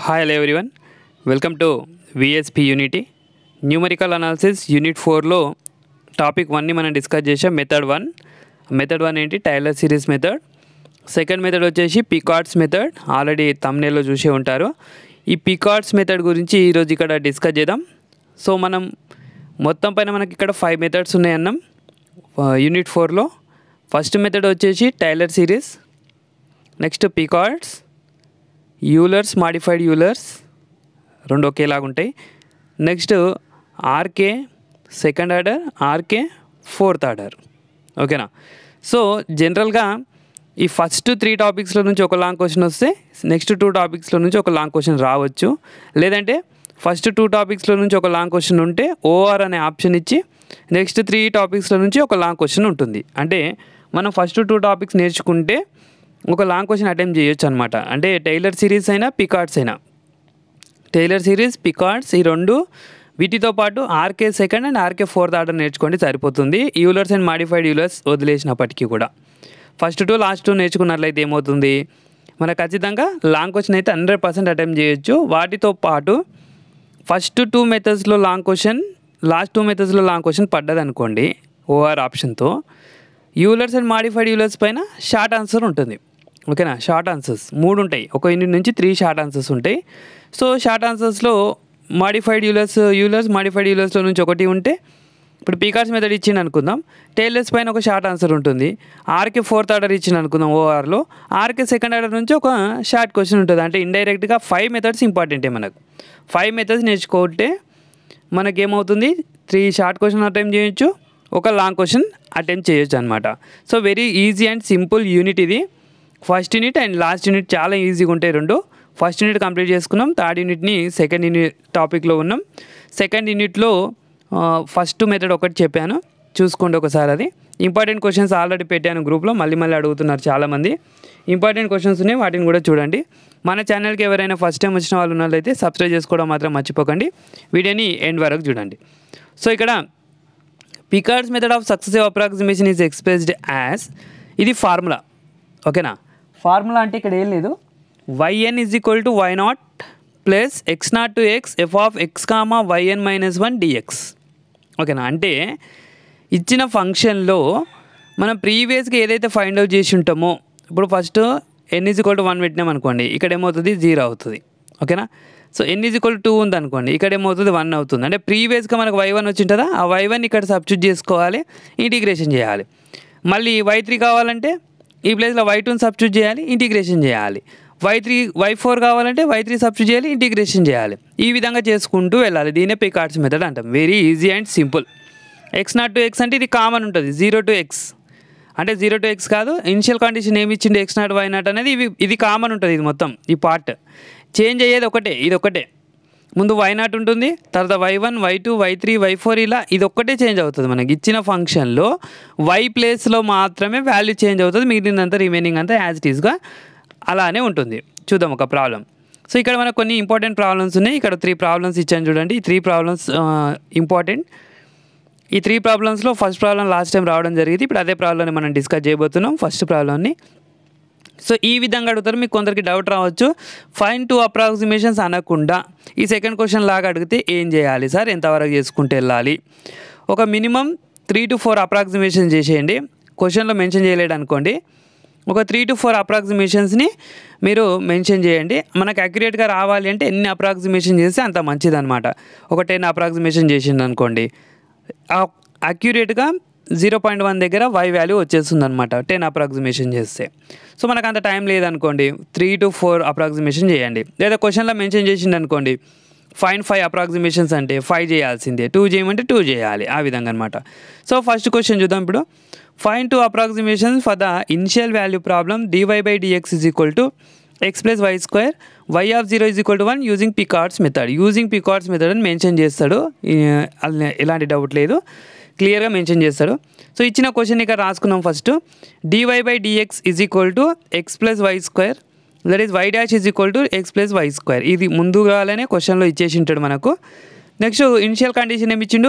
hi hello everyone welcome to VSP unity numerical analysis unit ఫోర్లో topic వన్ని మనం discuss చేసాం మెథడ్ వన్ మెథడ్ వన్ ఏంటి Taylor series method second method వచ్చేసి Picard's method already తమ్నేల్లో చూసే ఉంటారు ఈ పికార్డ్స్ మెథడ్ గురించి ఈరోజు ఇక్కడ డిస్కస్ చేద్దాం సో మనం మొత్తం పైన మనకి ఇక్కడ ఫైవ్ మెథడ్స్ ఉన్నాయన్నాం యూనిట్ ఫోర్లో ఫస్ట్ మెథడ్ వచ్చేసి Taylor series next Picard's Euler's modified Euler's రెండు ఒకేలాగా ఉంటాయి next RK second order RK fourth order ఓకేనా సో జనరల్గా ఈ ఫస్ట్ త్రీ టాపిక్స్లో నుంచి ఒక లాంగ్ క్వశ్చన్ వస్తే నెక్స్ట్ టూ టాపిక్స్లో నుంచి ఒక లాంగ్ క్వశ్చన్ రావచ్చు లేదంటే ఫస్ట్ టూ టాపిక్స్లో నుంచి ఒక లాంగ్ క్వశ్చన్ ఉంటే ఓఆర్ అనే ఆప్షన్ ఇచ్చి నెక్స్ట్ త్రీ టాపిక్స్లో నుంచి ఒక లాంగ్ క్వశ్చన్ ఉంటుంది అంటే మనం ఫస్ట్ టూ టాపిక్స్ నేర్చుకుంటే ఒక లాంగ్ క్వశ్చన్ అటెంప్ట్ చేయొచ్చు అనమాట అంటే టైలర్ సిరీస్ అయినా పికార్డ్స్ అయినా టైలర్ సిరీస్ పికార్డ్స్ ఈ రెండు వీటితో పాటు RK second and RK fourth order నేర్చుకోండి సరిపోతుంది యూలర్స్ అండ్ మాడిఫైడ్ యూలర్స్ వదిలేసినప్పటికీ కూడా ఫస్ట్ టూ లాస్ట్ టూ నేర్చుకున్నట్లయితే ఏమవుతుంది మనకు ఖచ్చితంగా లాంగ్ క్వశ్చన్ అయితే హండ్రెడ్ పర్సెంట్ అటెంప్ట్ చేయొచ్చు వాటితో పాటు ఫస్ట్ టూ మెథడ్స్లో లాంగ్ క్వశ్చన్ లాస్ట్ టూ మెథడ్స్లో లాంగ్ క్వశ్చన్ పడ్డది అనుకోండి ఓఆర్ ఆప్షన్తో యూలర్స్ అండ్ మాడిఫైడ్ యూలర్స్ పైన షార్ట్ ఆన్సర్ ఉంటుంది ఓకేనా షార్ట్ ఆన్సర్స్ మూడు ఉంటాయి ఒక యూనిట్ నుంచి త్రీ షార్ట్ ఆన్సర్స్ ఉంటాయి సో షార్ట్ ఆన్సర్స్లో మాడిఫైడ్ యూలర్స్ యూలర్స్ మాడిఫైడ్ యూలర్స్లో నుంచి ఒకటి ఉంటే ఇప్పుడు పీకార్స్ మెథడ్ ఇచ్చింది అనుకుందాం టైలర్స్ పైన ఒక షార్ట్ ఆన్సర్ ఉంటుంది ఆర్కే ఫోర్త్ ఆర్డర్ ఇచ్చింది అనుకుందాం ఓఆర్లో ఆర్కే సెకండ్ ఆర్డర్ నుంచి ఒక షార్ట్ క్వశ్చన్ ఉంటుంది అంటే ఇండైరెక్ట్గా ఫైవ్ మెథడ్స్ ఇంపార్టెంటే మనకు ఫైవ్ మెథడ్స్ నేర్చుకుంటే మనకేమవుతుంది త్రీ షార్ట్ క్వశ్చన్ అటెంప్ట్ చేయొచ్చు ఒక లాంగ్ క్వశ్చన్ అటెంప్ట్ చేయొచ్చు అనమాట so very easy and simple unit ఇది first unit and last unit చాలా ఈజీగా ఉంటాయి రెండు ఫస్ట్ యూనిట్ కంప్లీట్ చేసుకున్నాం థర్డ్ యూనిట్ని సెకండ్ యూనిట్ టాపిక్లో ఉన్నాం సెకండ్ యూనిట్లో ఫస్ట్ మెథడ్ ఒకటి చెప్పాను చూసుకోండి ఒకసారి అది ఇంపార్టెంట్ క్వశ్చన్స్ ఆల్రెడీ పెట్టాను గ్రూప్లో మళ్ళీ మళ్ళీ అడుగుతున్నారు చాలామంది ఇంపార్టెంట్ క్వశ్చన్స్ ఉన్నాయి వాటిని కూడా చూడండి మన ఛానల్కి ఎవరైనా ఫస్ట్ టైం వచ్చిన వాళ్ళు ఉన్నట్లయితే సబ్స్క్రైబ్ చేసుకోవడం మాత్రం మర్చిపోకండి వీడియోని ఎండ్ వరకు చూడండి సో ఇక్కడ Picard's method of successive approximation is expressed as ఇది ఫార్ములా ఓకేనా ఫార్ములా అంటే ఇక్కడ ఏం లేదు y n is equal to y naught plus x naught to x f of x comma y n minus one d x ఓకేనా అంటే ఇచ్చిన ఫంక్షన్లో మనం ప్రీవియస్గా ఏదైతే ఫైండ్ అవుట్ చేసి ఉంటామో ఇప్పుడు first n is equal to one పెట్టినాం అనుకోండి ఇక్కడ ఏమవుతుంది జీరో అవుతుంది ఓకేనా so n is equal to two అనుకోండి ఇక్కడ ఏమవుతుంది వన్ అవుతుంది అంటే ప్రీవియస్గా మనకు వై వన్ వచ్చింటుందా ఆ వై వన్ ఇక్కడ సబ్స్టిట్యూట్ చేసుకోవాలి ఇంటిగ్రేషన్ చేయాలి మళ్ళీ వై త్రీ కావాలంటే ఈ ప్లేస్లో వై టూని సబ్స్టిట్యూట్ చేయాలి ఇంటిగ్రేషన్ చేయాలి వై త్రీ వై ఫోర్ కావాలంటే వై త్రీ సబ్స్టిట్యూట్ చేయాలి ఇంటిగ్రేషన్ చేయాలి ఈ విధంగా చేసుకుంటూ వెళ్ళాలి దీనే పికార్డ్స్ మెథడ్ అంటాం very easy and simple x naught to x అంటే ఇది కామన్ ఉంటుంది జీరో టు ఎక్స్ అంటే జీరో టు ఎక్స్ కాదు ఇనిషియల్ కండిషన్ ఏమి ఇచ్చిండు ఎక్స్ నాట్ వై నాట్ అనేది ఇవి ఇది కామన్ ఉంటుంది ఇది మొత్తం ఈ పార్ట్ చేంజ్ అయ్యేది ఒకటే ఇది ఒకటే ముందు వై నాట్ ఉంటుంది తర్వాత y one y two y three y four ఇలా ఇది ఒక్కటే చేంజ్ అవుతుంది మనకి ఇచ్చిన ఫంక్షన్లో వై ప్లేస్లో మాత్రమే వాల్యూ చేంజ్ అవుతుంది మిగిలినంత రిమైనింగ్ అంతా యాజ్ ఇట్ ఈస్గా అలానే ఉంటుంది చూద్దాం ఒక ప్రాబ్లం సో ఇక్కడ మనకు కొన్ని ఇంపార్టెంట్ ప్రాబ్లమ్స్ ఉన్నాయి ఇక్కడ త్రీ ప్రాబ్లమ్స్ ఇచ్చాను చూడండి ఈ త్రీ ప్రాబ్లమ్స్ ఇంపార్టెంట్ ఈ త్రీ ప్రాబ్లమ్స్లో ఫస్ట్ ప్రాబ్లం లాస్ట్ టైం రావడం జరిగింది ఇప్పుడు అదే ప్రాబ్లమ్ని మనం డిస్కస్ చేయబోతున్నాం ఫస్ట్ ప్రాబ్లమ్ని సో ఈ విధంగా అడుగుతారు మీకు కొందరికి డౌట్ రావచ్చు ఫైన్ టూ అప్రాక్సిమేషన్స్ అనకుండా ఈ సెకండ్ క్వశ్చన్ లాగా అడిగితే ఏం చేయాలి సార్ ఎంతవరకు చేసుకుంటూ వెళ్ళాలి ఒక minimum three to four approximation చేసేయండి క్వశ్చన్లో మెన్షన్ చేయలేడు అనుకోండి ఒక త్రీ టు ఫోర్ అప్రాక్సిమేషన్స్ని మీరు మెన్షన్ చేయండి మనకు అక్యురేట్గా రావాలి అంటే ఎన్ని అప్రాక్సిమేషన్ చేస్తే అంత మంచిది అనమాట ఒక టెన్ అప్రాక్సిమేషన్ చేసింది అనుకోండి అక్యురేట్గా జీరో పాయింట్ వన్ దగ్గర వై వాల్యూ వచ్చేస్తుంది అనమాట టెన్ అప్రాక్సిమేషన్ చేస్తే సో మనకు అంత టైం లేదనుకోండి త్రీ టు ఫోర్ అప్రాక్సిమేషన్ చేయండి లేదా క్వశ్చన్లో మెన్షన్ చేసింది అనుకోండి ఫైన్ ఫైవ్ అప్రాక్సిమేషన్స్ అంటే ఫైవ్ చేయాల్సిందే టూ చేయమంటే టూ చేయాలి ఆ విధంగా అనమాట సో ఫస్ట్ క్వశ్చన్ చూద్దాం ఇప్పుడు fine two approximations for the initial value problem d y by d x is equal to x plus y square y of zero is equal to one using Picard's method using Picard's method అని mention చేస్తాడు ఎలాంటి doubt లేదు క్లియర్గా mention చేస్తాడు so ఇచ్చిన question ఇక్కడ రాసుకున్నాం first d y by d x is equal to x plus y square that is y dash is equal to x plus y square ఇది ముందుగానే క్వశ్చన్లో ఇచ్చేసి ఉంటాడు మనకు నెక్స్ట్ ఇనిషియల్ కండిషన్ ఏమి ఇచ్చిండు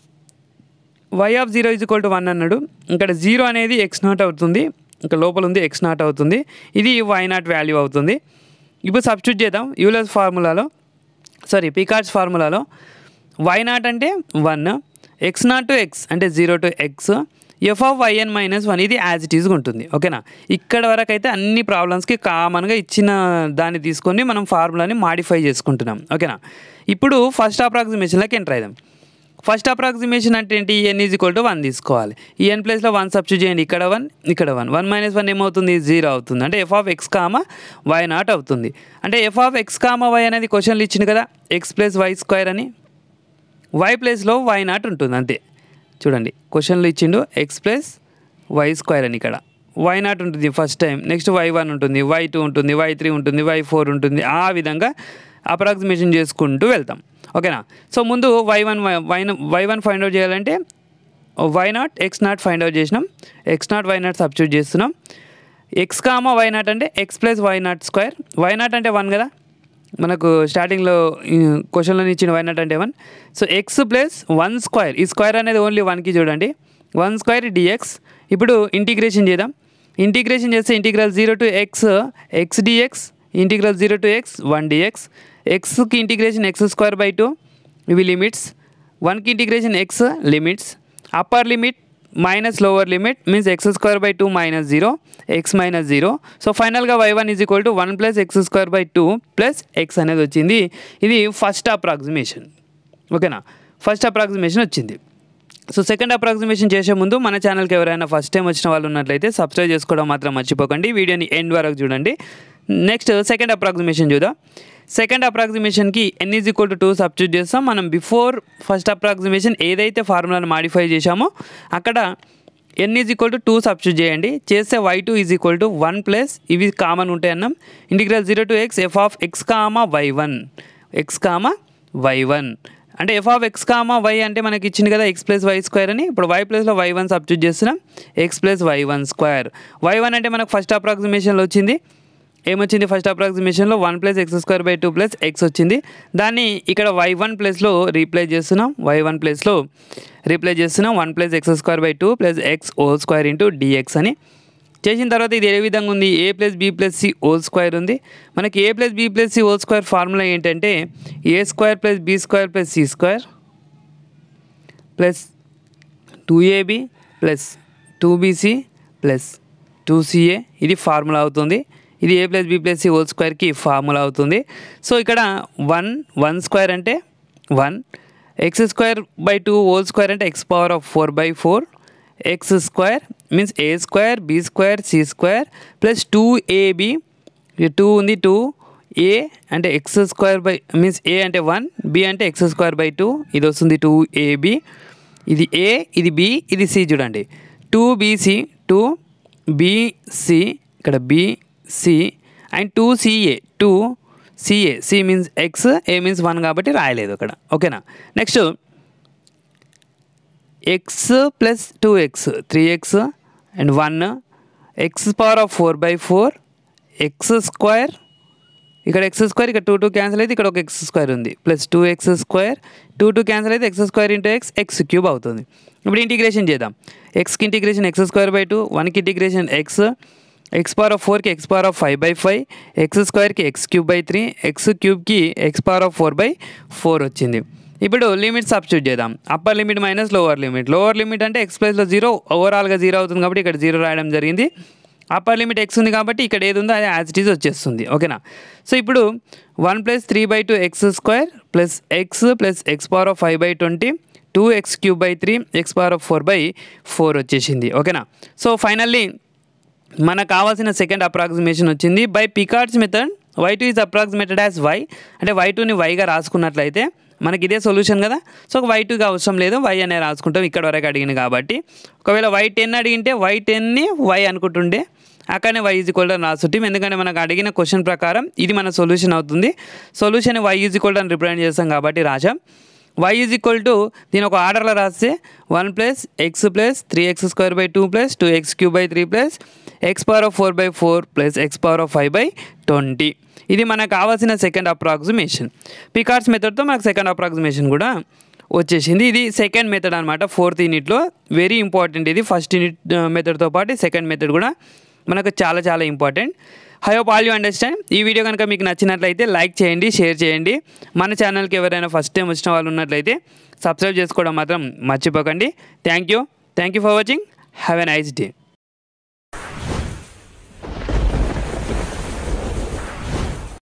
y of zero is equal to one అన్నాడు ఇక్కడ జీరో అనేది ఎక్స్ నాట్ అవుతుంది ఇంకా లోపల ఉంది ఎక్స్ నాట్ అవుతుంది ఇది వై నాట్ వాల్యూ అవుతుంది ఇప్పుడు సబ్స్టిట్యూట్ చేద్దాం యూలస్ ఫార్ములాలో సారీ పికార్డ్స్ ఫార్ములాలో వై నాట్ అంటే one x naught to x అంటే zero to x f of y n minus one ఇది యాజ్ ఇట్ ఈజ్గా ఉంటుంది ఓకేనా ఇక్కడ వరకు అయితే అన్ని ప్రాబ్లమ్స్కి కామన్గా ఇచ్చిన దాన్ని తీసుకొని మనం ఫార్ములాని మాడిఫై చేసుకుంటున్నాం ఓకేనా ఇప్పుడు ఫస్ట్ అప్రాక్సిమేషన్లోకి ఎంటర్ అయిదాం ఫస్ట్ అప్రాక్సిమేషన్ అంటే ఏంటి n is equal to one తీసుకోవాలి ఈ ఎన్ ప్లేస్లో వన్ సబ్స్టిట్యూట్ చేయండి ఇక్కడ వన్ ఇక్కడ వన్ వన్ మైనస్ వన్ ఏమవుతుంది జీరో అవుతుంది అంటే f of x comma y naught అవుతుంది అంటే f of x comma y అనేది క్వశ్చన్లు ఇచ్చింది కదా ఎక్స్ ప్లస్ వై స్క్వేర్ అని వై ప్లేస్లో వై నాట్ ఉంటుంది అంతే చూడండి క్వశ్చన్లు ఇచ్చిండు ఎక్స్ ప్లస్ వై స్క్వేర్ అని ఇక్కడ వై నాట్ ఉంటుంది first time next y one ఉంటుంది వై టూ ఉంటుంది వై త్రీ ఉంటుంది వై ఫోర్ ఉంటుంది ఆ విధంగా అప్రాక్సిమేషన్ చేసుకుంటూ వెళ్తాం ఓకేనా సో ముందు y one y y one find out చేయాలంటే y naught x naught find out చేసినాం x naught y naught substitute చేస్తున్నాం ఎక్స్ కామా వై నాట్ అంటే x plus y naught square y naught అంటే one కదా మనకు స్టార్టింగ్లో క్వశ్చన్లో ఇచ్చిన వై నాట్ అంటే one so x plus one square ఈ స్క్వేర్ అనేది ఓన్లీ వన్కి చూడండి వన్ స్క్వేర్ డిఎక్స్ ఇప్పుడు ఇంటిగ్రేషన్ చేద్దాం ఇంటిగ్రేషన్ చేస్తే integral zero to x x d x integral zero to x one d x ఎక్స్కి integration x square by two ఇవి లిమిట్స్ వన్కి integration x limits upper limit minus lower limit means x square by two minus zero x minus zero so ఫైనల్గా y one is equal to one plus x square by two plus x అనేది వచ్చింది ఇది first approximation ఓకేనా first approximation వచ్చింది so second approximation చేసే ముందు మన ఛానల్కి ఎవరైనా ఫస్ట్ టైం వచ్చిన వాళ్ళు ఉన్నట్లయితే సబ్స్క్రైబ్ చేసుకోవడం మాత్రం మర్చిపోకండి వీడియోని ఎండ్ వరకు చూడండి నెక్స్ట్ సెకండ్ అప్రాక్సిమేషన్ చూద్దాం సెకండ్ అప్రాక్సిమేషన్కి n is equal to two substitute చేస్తాం మనం బిఫోర్ ఫస్ట్ అప్రాక్సిమేషన్ ఏదైతే ఫార్ములాను మాడిఫై చేశామో అక్కడ n is equal to two substitute చేయండి చేస్తే y two is equal to one plus ఇవి కామన్ ఉంటాయి అన్నాం integral zero to x f of x comma y one x comma y one అంటే f of x comma y అంటే మనకి ఇచ్చింది కదా ఎక్స్ ప్లస్ వై స్క్వేర్ అని ఇప్పుడు వై ప్లస్లో వై వన్ సబ్స్టిట్యూట్ చేస్తున్నాం x plus y one square y one అంటే మనకు ఫస్ట్ అప్రాక్సిమేషన్లో వచ్చింది ఏమొచ్చింది ఫస్ట్ అప్రాక్సిమేషన్లో one plus x square by two plus x వచ్చింది దాన్ని ఇక్కడ వై వన్ ప్లస్లో రీప్లేస్ చేస్తున్నాం వై వన్ ప్లస్లో రీప్లేస్ చేస్తున్నాం one plus x square by two plus x whole square into d x అని చేసిన తర్వాత ఇది ఏ విధంగా ఉంది a plus b plus c whole square ఉంది మనకి a plus b plus c whole square formula ఏంటంటే a square plus b square plus c square plus two a b plus two b c plus two c a ఇది formula అవుతుంది ఇది a plus b plus c whole స్క్వేర్కి formula అవుతుంది so ఇక్కడ one one square అంటే one x square by two whole square అంటే x power of four by four x square means a square b square c square plus two a b two ఉంది two a అంటే x square by means a అంటే one b అంటే x square by two ఇది వస్తుంది two AB ఇది ఏ ఇది B ఇది C చూడండి టూ బీసీ టూ బీసీ ఇక్కడ BC and two CA two CA C means x A means one కాబట్టి రాయలేదు అక్కడ ఓకేనా next x plus two x three x and one x power of four by four x square ఇక్కడ x square ఇక్కడ two two cancel అయితే ఇక్కడ ఒక x square ఉంది plus two x square two two cancel అయితే x square into x x cube అవుతుంది ఇప్పుడు integration చేద్దాం ఎక్స్కి integration x square by two వన్కి integration x x power of ఫోర్కి x power of five by five x స్క్వేర్కి x cube by three x క్యూబ్కి x power of four by four వచ్చింది ఇప్పుడు లిమిట్ సబ్స్టిట్యూట్ చేద్దాం upper limit minus lower limit lower limit అంటే x ప్లస్లో zero ఓవరాల్గా zero అవుతుంది కాబట్టి ఇక్కడ జీరో రాయడం జరిగింది అప్పర్ లిమిట్ ఎక్స్ ఉంది కాబట్టి ఇక్కడ ఏది ఉందో అది యాజ్ ఇట్ ఈజ్ వచ్చేస్తుంది ఓకేనా సో ఇప్పుడు one plus three by two x square plus x plus x power of five by twenty two x cube by three x power of four by four వచ్చేసింది ఓకేనా so finally మనకు కావాల్సిన second approximation వచ్చింది by Picard's method y two is approximated as y అంటే y టూని వైగా రాసుకున్నట్లయితే మనకి ఇదే సొల్యూషన్ కదా సో వై టూకి అవసరం లేదు వై అనే రాసుకుంటాం ఇక్కడ వరకు అడిగింది కాబట్టి ఒకవేళ వై టెన్ అడిగింటే వై టెన్ని వై అనుకుంటుండే అక్కడనే వై ఈజ్ ఈక్వల్ అని రాసుంటాం ఎందుకంటే మనకు అడిగిన క్వశ్చన్ ప్రకారం ఇది మన సొల్యూషన్ అవుతుంది సొల్యూషన్ వై ఈజ్ ఈక్వల్ అని రిప్రజెంట్ చేస్తాం కాబట్టి రాసాం వై ఈజ్ ఈక్వల్ టు దీని ఒక ఆర్డర్లో రాస్తే one plus x plus three x square by two plus two x cube by three plus x power of four by four plus x power of five by twenty ఇది మనకు కావాల్సిన second approximation Picard's మెథడ్తో మనకు second approximation కూడా వచ్చేసింది ఇది second method అనమాట fourth యూనిట్లో very important ఇది ఫస్ట్ యూనిట్ మెథడ్తో పాటు సెకండ్ మెథడ్ కూడా మనకు చాలా చాలా important I hope all you understand ఈ వీడియో కనుక మీకు నచ్చినట్లయితే లైక్ చేయండి షేర్ చేయండి మన ఛానల్కి ఎవరైనా ఫస్ట్ టైం వచ్చిన వాళ్ళు ఉన్నట్లయితే సబ్స్క్రైబ్ చేసుకోవడం మాత్రం మర్చిపోకండి thank you thank you for watching have a nice day